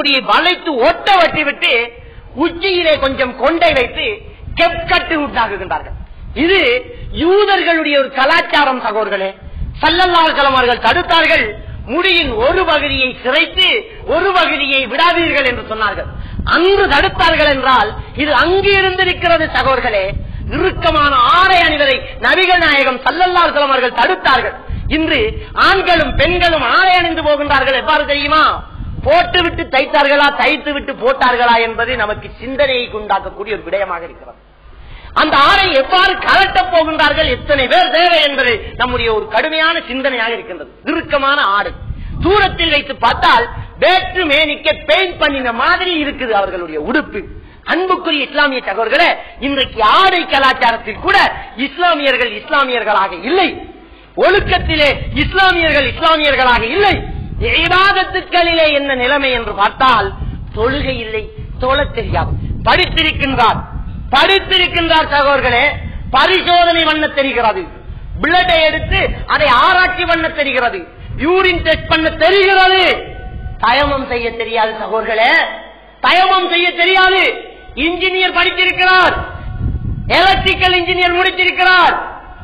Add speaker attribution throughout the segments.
Speaker 1: இப்படி வளைத்து ஒட்ட வட்டி விட்டு உச்சியிலே கொஞ்சம் கொண்டை வைத்து கெப்கட்டு உண்டாக்குகின்றார்கள் இது யூதர்களுடைய ஒரு கலாச்சாரம் சகோதரர்களே சல்லல்லாஹு அவர்கள் தடுத்தார்கள் முடியின் ஒரு பகுதியை சிரைத்து ஒரு பகுதியை விடாதீர்கள் என்று சொன்னார்கள் அங்கு தடுத்தார்கள் என்றால் இது அங்கு இருந்திருக்கிறது சகோதரர்களே இறுக்கமான ஆடை அணிவதை நபிகள் நாயகம் சல்லல்லாஹு அவர்கள் தடுத்தார்கள் இன்று ஆண்களும் பெண்களும் ஆடை அணிந்து போகின்றார்கள் எவ்வாறு தெரியுமா போட்டு விட்டு தைத்தார்களா தைத்து விட்டு போட்டார்களா என்பது நமக்கு சிந்தனையை உண்டாக்கக்கூடிய ஒரு விடயமாக இருக்கிறது அந்த ஆடை எவ்வாறு கலட்டப் போகின்றார்கள் எத்தனை பேர் தேவை என்பது நம்முடைய ஒரு கடுமையான சிந்தனையாக இருக்கின்றது இறுக்கமான ஆடை தூரத்தில் வைத்து பார்த்தால் வேற்று மேனிக்க பெயிண்ட் பண்ணின மாதிரி இருக்குது அவர்களுடைய உடுப்பு அன்புக்குரிய இஸ்லாமிய சகோதரர்களே இன்றைக்கு ஆடை கலாச்சாரத்தில் கூட இஸ்லாமியர்கள் இஸ்லாமியர்களாக இல்லை ஒழுக்கத்திலே இஸ்லாமியர்கள் இஸ்லாமியர்களாக இல்லை இபாதத்துக்களிலே என்ன நிலைமை என்று பார்த்தால் தொழுகை இல்லை தொழத் தெரியாது படித்திருக்கின்றார் படித்திருக்கின்றார் சகோதரர்களே பரிசோதனை பண்ண தெரிகிறது பிளட்டை எடுத்து அதை ஆராய்ச்சி பண்ண தெரிகிறது யூரின் டெஸ்ட் பண்ண தெரிகிறது தயமம் செய்ய தெரியாது சகோதரர்களே தயமம் செய்ய தெரியாது இன்ஜினியர் படித்திருக்கிறார் எலக்ட்ரிக்கல் இன்ஜினியர் முடித்திருக்கிறார்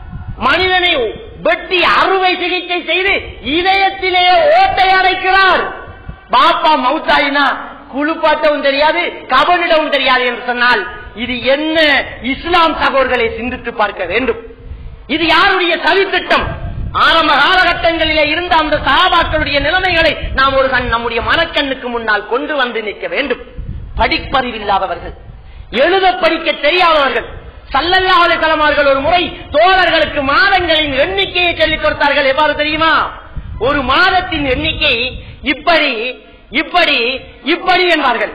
Speaker 1: மனிதனை வெட்டி அறுவை சிகிச்சை செய்து இதயத்திலே ஓட்டை அடைக்கிறார் பாப்பா மவுத்தாயினா குளிப்பாட்டவும் தெரியாது கபனிடவும் தெரியாது என்று சொன்னால் இது என்ன இஸ்லாம் சகோதரர்களை சிந்தித்து பார்க்க வேண்டும் இது யாருடைய சதித்திட்டம் ஆரம்ப காலகட்டங்களிலே இருந்த அந்த சகாபாக்களுடைய நிலைமைகளை நாம் ஒரு கண் நம்முடைய மனக்கண்ணுக்கு முன்னால் கொண்டு வந்து நிற்க வேண்டும் படிப்பறிவில்லாதவர்கள் எழுத படிக்க தெரியாதவர்கள் சல்லல்லா அலிசலம் அவர்கள் ஒரு முறை தோழர்களுக்கு மாதங்களின் எண்ணிக்கையை சொல்லிக் கொடுத்தார்கள் எவ்வாறு தெரியுமா ஒரு மாதத்தின் எண்ணிக்கை இப்படி இப்படி இப்படி என்பார்கள்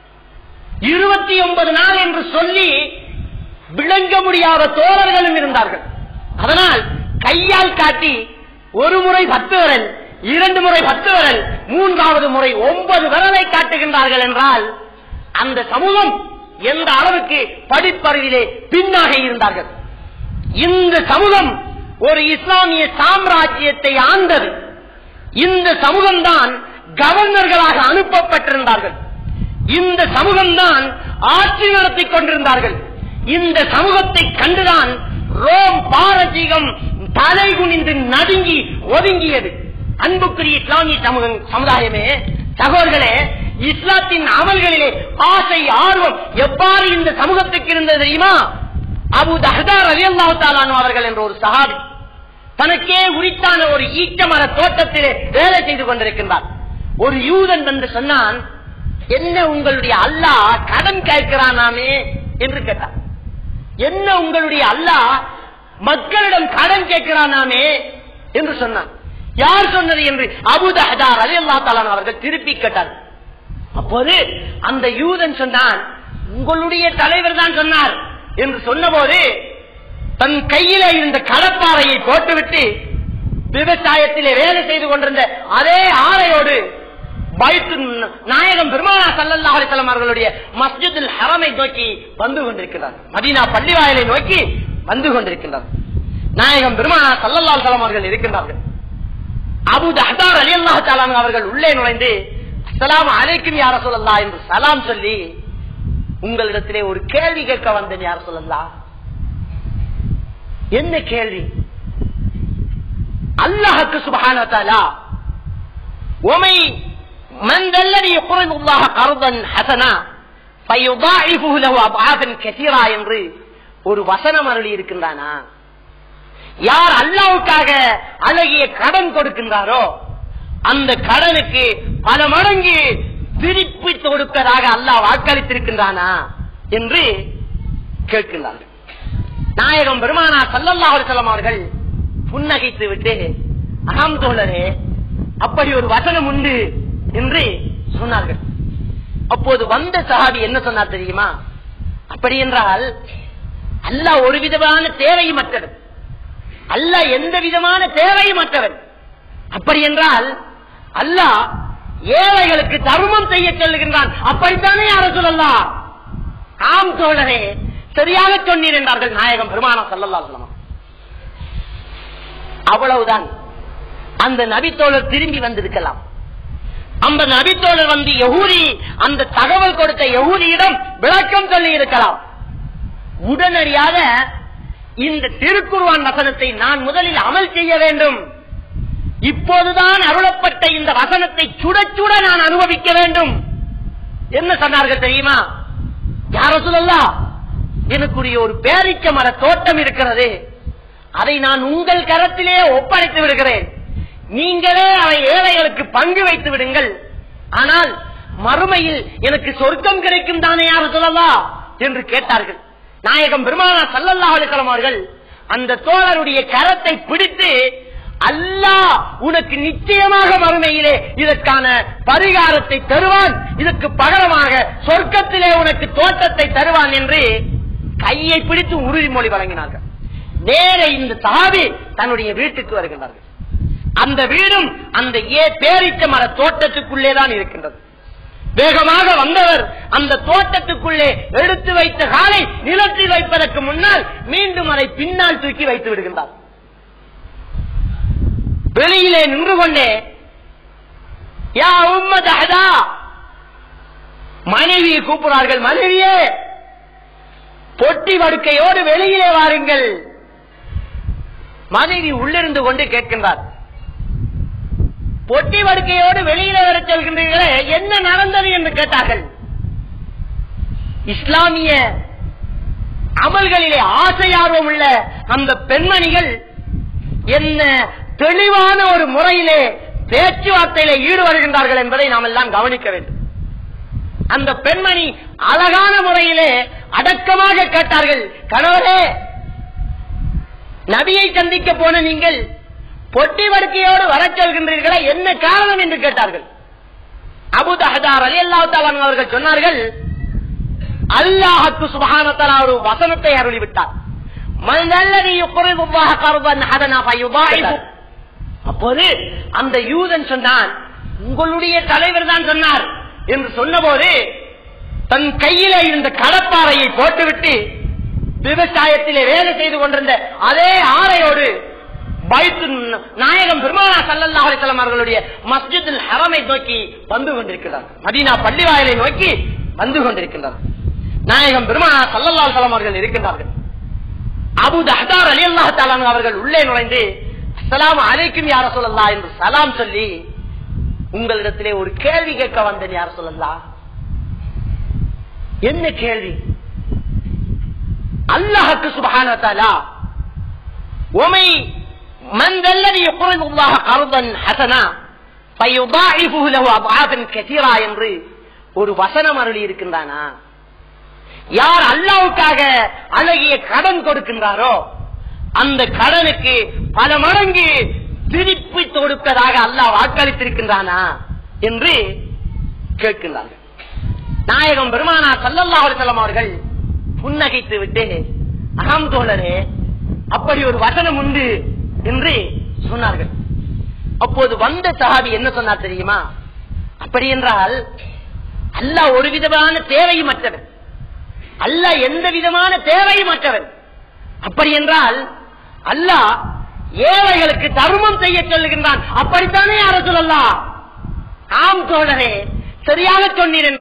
Speaker 1: இருபத்தி ஒன்பது நாள் என்று சொல்லி விளங்க முடியாத தோழர்களும் இருந்தார்கள் அதனால் கையால் காட்டி ஒரு முறை பத்து விரல் இரண்டு முறை பத்து விரல் மூன்றாவது முறை ஒன்பது விரலை காட்டுகின்றார்கள் என்றால் அந்த சமூகம் எந்த அளவுக்கு படிப்பறிவிலே பின்னாக இருந்தார்கள் இந்த சமூகம் ஒரு இஸ்லாமிய சாம்ராஜ்யத்தை ஆண்டது இந்த சமூகம்தான் கவர்னர்களாக அனுப்பப்பட்டிருந்தார்கள் இந்த சமூகம்தான் ஆட்சி நடத்திக் கொண்டிருந்தார்கள் இந்த சமூகத்தை கண்டுதான் ரோம் பாரசீகம் தலை குனிந்து நடுங்கி ஒதுங்கியது அன்புக்குரிய இஸ்லாமிய சமூகம் சமுதாயமே சகோதரர்களே இஸ்லாத்தின் அமல்களிலே ஆசை ஆர்வம் எவ்வாறு இந்த சமூகத்துக்கு இருந்தது தெரியுமா அபு தஹதார் அலி அல்லாஹாலானு அவர்கள் என்ற ஒரு சஹாபி தனக்கே உரித்தான ஒரு ஈச்சமர தோட்டத்திலே வேலை செய்து கொண்டிருக்கின்றார் ஒரு யூதன் வந்து சொன்னான் என்ன உங்களுடைய அல்லாஹ் கடன் கேட்கிறானாமே என்று கேட்டார் என்ன உங்களுடைய அல்லாஹ் மக்களிடம் கடன் கேட்கிறானாமே என்று சொன்னான் யார் சொன்னது என்று அபுதஹதார் அலி அல்லா அவர்கள் திருப்பி கேட்டார் அப்போது அந்த யூதன் சொன்னான் உங்களுடைய தலைவர் தான் சொன்னார் என்று சொன்னபோது தன் கையில இருந்த கடப்பாறையை போட்டுவிட்டு விவசாயத்திலே வேலை செய்து கொண்டிருந்த அதே ஆலையோடு பைத்து நாயகம் பெருமானா சல்லல்லா அலிசல்லாம் அவர்களுடைய மஸ்ஜிதில் ஹரமை நோக்கி வந்து கொண்டிருக்கிறார் மதீனா பள்ளிவாயலை நோக்கி வந்து கொண்டிருக்கின்றார் நாயகம் பெருமானா சல்லல்லா அலிசல்லாம் அவர்கள் இருக்கின்றார்கள் அபு தஹதார் அலி அல்லாஹ் அவர்கள் உள்ளே நுழைந்து அஸ்ஸலாமு அலைக்கும் யார சொல்லல்லா என்று சலாம் சொல்லி உங்களிடத்திலே ஒரு கேள்வி கேட்க வந்தேன் யார சொல்லல்லா என்ன கேள்வி அல்லாஹுக்கு சுபஹான தாலா உமை من ذا الذي يقرض الله قرضا حسنا فيضاعفه له اضعافا كثيرا என்று ஒரு வசனம் அருளி இருக்கின்றானா யார் அல்லாவுக்காக அழகிய கடன் கொடுக்கின்றாரோ அந்த கடனுக்கு பல மடங்கு திருப்பி கொடுப்பதாக அல்லாஹ் வாக்களித்திருக்கின்றானா என்று கேட்கின்றார்கள் நாயகம் பெருமானா சல்லல்லா அலிசல்லாம் அவர்கள் புன்னகைத்து விட்டு அகம் தோழரே அப்படி ஒரு வசனம் உண்டு என்று சொன்னார்கள் அப்போது வந்த சஹாபி என்ன சொன்னார் தெரியுமா அப்படி என்றால் அல்லாஹ் ஒரு விதமான தேவையமற்றவன் அல்லாஹ் எந்த விதமான தேவையமற்றவன் அப்படி என்றால் அல்லாஹ் ஏழைகளுக்கு தர்மம் செய்ய சொல்லுகின்றான் அப்படித்தானே யார சொல்லலாம் ஆம் தோழரே சரியாக சொன்னீர் என்றார்கள் நாயகம் பெருமானா சல்லல்லா சொல்லலாம் அவ்வளவுதான் அந்த நபித்தோழர் திரும்பி வந்திருக்கலாம் அந்த நபித்தோழர் வந்து யகூதி அந்த தகவல் கொடுத்த யகூதியிடம் விளக்கம் சொல்லி இருக்கலாம் உடனடியாக இந்த திருக்குர்வான் வசனத்தை நான் முதலில் அமல் செய்ய வேண்டும் இப்போதுதான் அருளப்பட்ட இந்த வசனத்தை சுட சுட நான் அனுபவிக்க வேண்டும் என்ன சொன்னார்கள் தெரியுமா யார சொல்லலாம் எனக்குரிய ஒரு பேரிச்ச மர தோட்டம் இருக்கிறது அதை நான் உங்கள் கரத்திலே ஒப்படைத்து விடுகிறேன் நீங்களே அதை ஏழைகளுக்கு பங்கு வைத்து விடுங்கள் ஆனால் மறுமையில் எனக்கு சொர்க்கம் கிடைக்கும் தானே யார சொல்லலாம் என்று கேட்டார்கள் நாயகம் பெருமானா சல்லல்லா அலிசலம் அவர்கள் அந்த தோழருடைய கரத்தை பிடித்து அல்லாஹ் உனக்கு நிச்சயமாக மறுமையிலே இதற்கான பரிகாரத்தை தருவான் இதற்கு பகரமாக சொர்க்கத்திலே உனக்கு தோட்டத்தை தருவான் என்று கையை பிடித்து உறுதிமொழி வழங்கினார்கள் நேர இந்த சாவி தன்னுடைய வீட்டுக்கு வருகின்றார்கள் அந்த வீடும் அந்த ஏ பேரிச்ச மர தோட்டத்துக்குள்ளே தான் இருக்கின்றது வேகமாக வந்தவர் அந்த தோட்டத்துக்குள்ளே எடுத்து வைத்த காலை நிலத்தில் வைப்பதற்கு முன்னால் மீண்டும் அதை பின்னால் தூக்கி வைத்து விடுகின்றார் வெளியிலே நின்று கொண்டே யா உம்மத் அஹதா மனைவியை கூப்பிடுறார்கள் மனைவியே பொட்டி வடுக்கையோடு வெளியிலே வாருங்கள் மனைவி உள்ளிருந்து கொண்டு கேட்கின்றார் பொட்டி வடுக்கையோடு வெளியிலே வர செல்கின்றீர்களே என்ன நடந்தது என்று கேட்டார்கள் இஸ்லாமிய அமல்களிலே ஆசையார்வம் உள்ள அந்த பெண்மணிகள் என்ன தெளிவான ஒரு முறையிலே பேச்சுவார்த்தையிலே ஈடுபடுகின்றார்கள் என்பதை நாம் எல்லாம் கவனிக்க வேண்டும் அந்த பெண்மணி அழகான முறையிலே அடக்கமாக கேட்டார்கள் கணவரே நபியை சந்திக்க போன நீங்கள் பொட்டி வடுக்கையோடு வரச் சொல்கின்றீர்களா என்ன காரணம் என்று கேட்டார்கள் அபு தஹதார் அலி அல்லாஹ் அவர்கள் சொன்னார்கள் அல்லாஹுக்கு சுபஹானத்தலா ஒரு வசனத்தை அருளிவிட்டார் மல்லதி யுக்ரிதுல்லாஹ கர்தன் ஹதனா ஃபயுதாயிபு அப்போது அந்த யூதன் சொன்னான் உங்களுடைய தலைவர் தான் சொன்னார் என்று சொன்னபோது தன் கையிலே இருந்த கடப்பாறையை போட்டுவிட்டு விவசாயத்திலே வேலை செய்து கொண்டிருந்த அதே ஆரையோடு பைத்து நாயகம் பெருமானா சல்லல்லாஹு அலைஹி வஸல்லம் அவர்களுடைய மஸ்ஜிதுல் ஹரமை நோக்கி வந்து கொண்டிருக்கிறார் மதீனா பள்ளிவாயலை நோக்கி வந்து கொண்டிருக்கின்றார் நாயகம் பெருமானா சல்லல்லாஹு அலைஹி வஸல்லம் அவர்கள் இருக்கின்றார்கள் அபு தஹ்தார் ரலியல்லாஹு தஆலா அவர்கள் உள்ளே நுழைந்து அஸ்ஸலாமு அலைக்கும் யா ரசூலல்லாஹ் என்று சலாம் சொல்லி உங்களிடத்திலே ஒரு கேள்வி கேட்க வந்தேன் யார் சொல்லலாம் என்ன கேள்வி அல்லாஹுக்கு சுபஹான தஆலா உமை من ذا الذي يقرض الله قرضا حسنا فيضاعفه له اضعافا كثيرا என்று ஒரு வசனம் அருளி இருக்கின்றானா யார் அல்லாவுக்காக அழகிய கடன் கொடுக்கின்றாரோ அந்த கடனுக்கு பல மடங்கு திருப்பி கொடுப்பதாக அல்லாஹ் வாக்களித்திருக்கின்றானா என்று கேட்கின்றார்கள் நாயகம் பெருமானா சல்லல்லாஹு அலைஹி வஸல்லம் அவர்கள் புன்னகைத்து விட்டு அகம் தோழரே அப்படி ஒரு வசனம் உண்டு என்று சொன்னார்கள் அப்போது வந்த சஹாபி என்ன சொன்னார் தெரியுமா அப்படி என்றால் அல்லாஹ் ஒரு விதமான தேவையும் அற்றவன் அல்லாஹ் எந்த விதமான தேவையும் அற்றவன் அப்படி என்றால் அல்லாஹ் ஏழைகளுக்கு தர்மம் செய்ய சொல்லுகின்றான் அப்படித்தானே யார சொல்லலாம் ஆம் தோழரே சரியாக சொன்னீர்